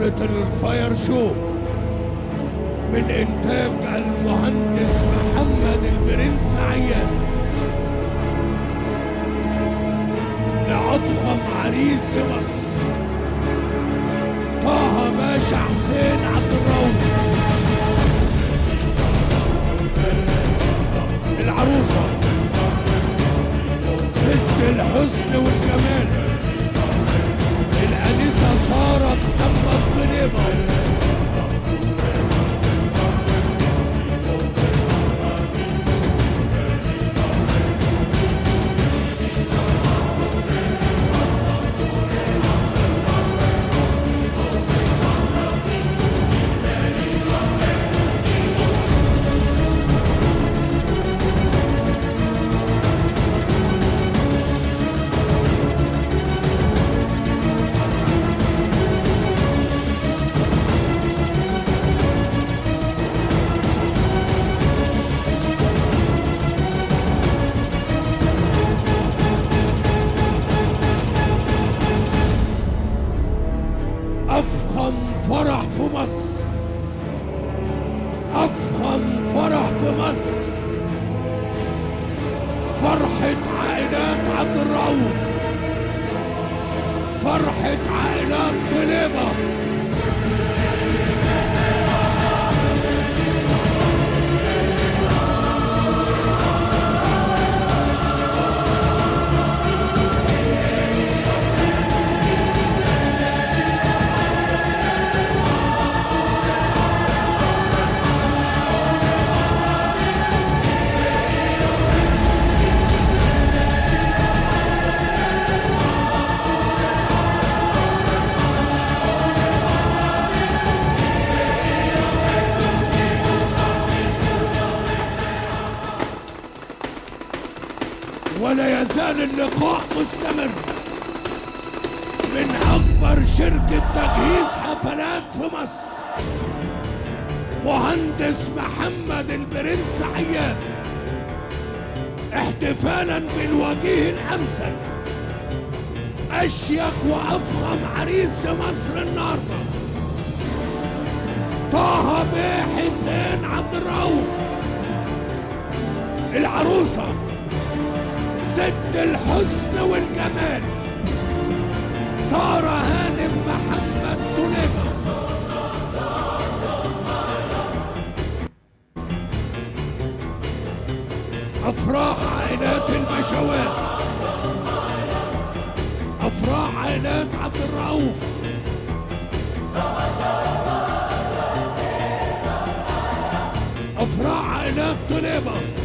فرقة الفاير شو من إنتاج المهندس محمد البرنس عياد لأفخم عريس مصر طه باشا حسين عبد الرؤوف العروسة ست الحسن والجمال الأنسة سارة محمد طليبة أفخم فرح في مصر أفخم فرح في مصر فرحة عائلات عبد الرؤوف فرحة عائلات طليبة ولا يزال اللقاء مستمر من أكبر شركة تجهيز حفلات في مصر مهندس محمد البرنس عياد احتفالا بالوجيه الأمثل أشيك وأفخم عريس مصر النهارده طه بيه حسين عبد الرؤوف العروسه ست الحسن والجمال سارة هانم محمد طليبة أفراح عائلات البشوات أفراح عائلات عبد الرؤوف أفراح عائلات طليبة